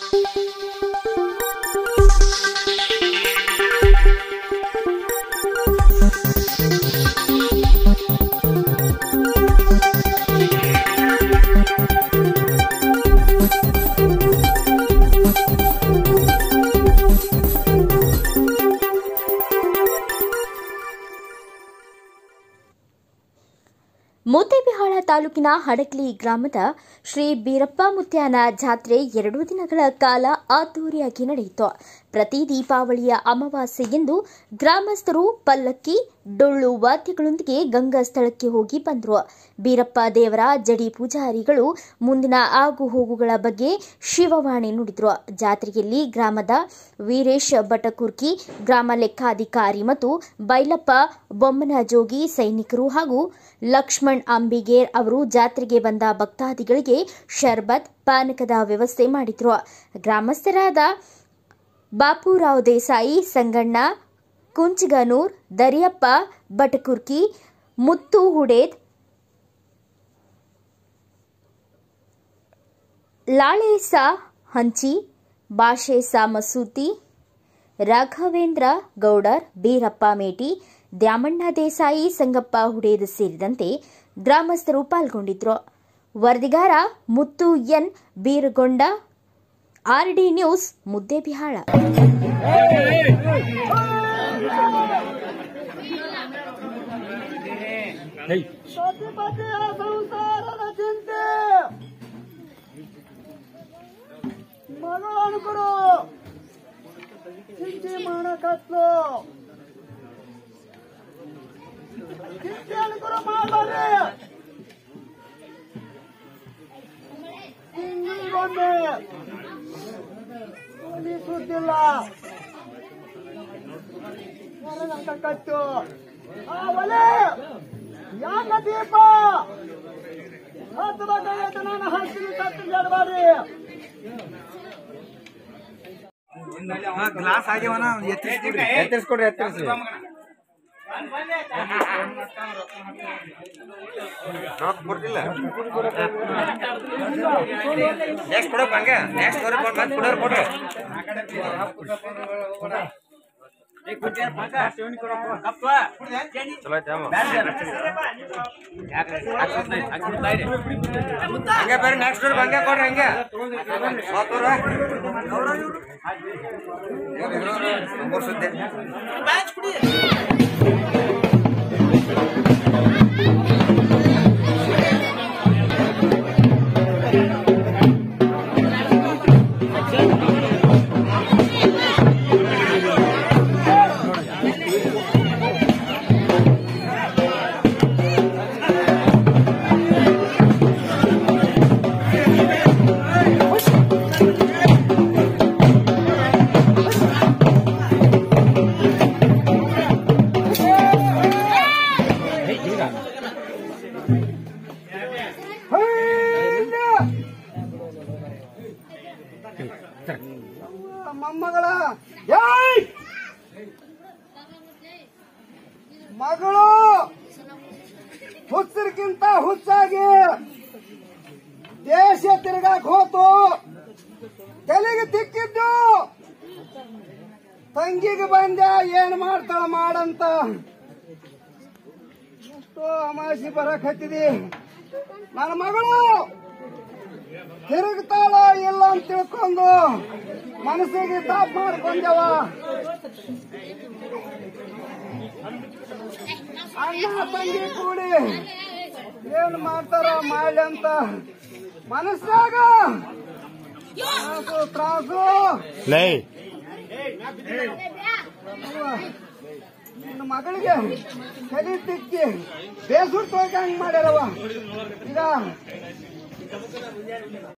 ಮುದ್ದೇಬಿಹಾಳ ತಾಲೂಕಿನ ಹಡಕ್ಲಿ ಗ್ರಾಮದ ಶ್ರೀ ಬೀರಪ್ಪ ಮುತ್ಯಾನ ಜಾತ್ರೆ ಎರಡು ದಿನಗಳ ಕಾಲ ಅದ್ದೂರಿಯಾಗಿ ನಡೆಯಿತು ಪ್ರತಿ ದೀಪಾವಳಿಯ ಅಮಾವಾಸ್ಯೆಯಂದು ಗ್ರಾಮಸ್ಥರು ಪಲ್ಲಕ್ಕಿ ಡೊಳ್ಳು ವಾದ್ಯಗಳೊಂದಿಗೆ ಗಂಗಾ ಸ್ಥಳಕ್ಕೆ ಹೋಗಿ ಬಂದರು ಬೀರಪ್ಪ ದೇವರ ಜಡಿ ಪೂಜಾರಿಗಳು ಮುಂದಿನ ಆಗು ಹೋಗುಗಳ ಬಗ್ಗೆ ಶಿವವಾಣಿ ನುಡಿದರು ಜಾತ್ರೆಯಲ್ಲಿ ಗ್ರಾಮದ ವೀರೇಶ್ ಬಟಕುರ್ಕಿ ಗ್ರಾಮ ಲೆಕ್ಕಾಧಿಕಾರಿ ಮತ್ತು ಬೈಲಪ್ಪ ಬೊಮ್ಮನಜೋಗಿ ಸೈನಿಕರು ಹಾಗೂ ಲಕ್ಷ್ಮಣ್ ಅಂಬಿಗೇರ್ ಅವರು ಜಾತ್ರೆಗೆ ಬಂದ ಭಕ್ತಾದಿಗಳಿಗೆ ಶರ್ಬತ್ ಪಾನಕದ ವ್ಯವಸ್ಥೆ ಮಾಡಿದ್ರು ಗ್ರಾಮಸ್ಥರಾದ ಬಾಪುರಾವ್ ದೇಸಾಯಿ ಸಂಗಣ್ಣ ಕುಂಚಗನೂರ್ ದರಿಯಪ್ಪ ಬಟಕುರ್ಕಿ ಮುತ್ತು ಹುಡೇದ್ ಲಾಳೇಸ ಹಂಚಿ ಬಾಷೇಸ ಮಸೂತಿ ರಾಘವೇಂದ್ರ ಗೌಡರ್ ಬೀರಪ್ಪ ಮೇಟಿ ದ್ಯಾಮಣ್ಣ ದೇಸಾಯಿ ಸಂಗಪ್ಪ ಹುಡೇದ್ ಸೇರಿದಂತೆ ಗ್ರಾಮಸ್ಥರು ಪಾಲ್ಗೊಂಡಿದ್ರು ವರದಿಗಾರ Muttu N Beeragonda RD news Muddebihal ಸತಿಪತಿಯ ಸಂಸಾರದ ಚಿಂತೆ ಮಗಳು ಅನುಕರು ಚಿಂತೆ ಮಾಡಕತ್ಲು ಚಿಂತೆ ಅನುಕರು ಮಾಡಬಾರ್ರಿ ತಿಂಗಳಿಗೊಮ್ಮೆ ಕೂಲಿ ಸುದ್ದಿಲ್ಲ ಹೊರಗಂತ ಕಟ್ಟು ಆ ಒಲೆ ಯಾಕ ದೀಪ ಹತ್ತು ಬೇಕಾಗೈತೆ ನಾನು ಹಸಿರು ಕಟ್ಟು ಜಡಬಾರಿ ಗ್ಲಾಸ್ ಆಗ್ಯವನ ಎತ್ತರಿಸ್ಕೊಡ್ರಿ ಎತ್ತರಿಸ್ಕೊಡ್ರಿ ಎತ್ತರಿಸಿ ರೊಕ್ಕ ಕೊಡ್ತಿಲ್ಲ ನೆಕ್ಸ್ಟ್ ಕೊಡಪ್ಪ ಹಂಗೆ ನೆಕ್ಸ್ಟ್ ಕೊಡ್ರಿ ಮತ್ತೆ ಕೊಡೋರು ಕೊಡ್ರಿ ಚಲೋ ಐತೆ ಹಂಗೆ ಬೇರೆ ನೆಕ್ಸ್ಟ್ ಹಂಗೆ ಕೊಡ್ರಿ ಹಂಗೆ ಮೂವತ್ತೂರ ನಂಬರ್ ಸುದ್ದಿ ಮೊಮ್ಮಗಳ ಏಯ್! ಮಗಳು ಹುಚ್ಚರಿಗಿಂತ ಹುಚ್ಚಾಗಿ ದೇಶ ತಿರುಗಾಕ್ ಹೋತು ತಲೆಗೆ ತಿಕ್ಕಿದ್ದು ತಂಗಿಗೆ ಬಂದ ಏನ್ ಮಾಡ್ತಾಳ ಮಾಡಂತ ಎಷ್ಟೋ ಅಮಾಸಿ ಬರಕ್ ಹತ್ತಿದಿ ನನ್ನ ಮಗಳು ತಿರುಗ್ತಾಳ ಇಲ್ಲ ಅಂತ ತಿಳ್ಕೊಂಡು ಮನಸ್ಸಿಗೆ ತಾಪ್ ಮಾಡ್ಕೊಂಡವ ಅಣ್ಣ ತಂಗಿ ಕೂಡಿ ಏನ್ ಮಾಡ್ತಾರೋ ಮಾಡ್ಲಿ ಅಂತ ಮನಸ್ಸಾಗ ತ್ರಾಸು ತ್ರಾಸು ನಿನ್ನ ಮಗಳಿಗೆ ತಲೆ ತಿಕ್ಕಿ ಬೇಸುಟ್ಟು ಹಂಗ್ ಮಾಡ್ಯಾರವ ಈಗ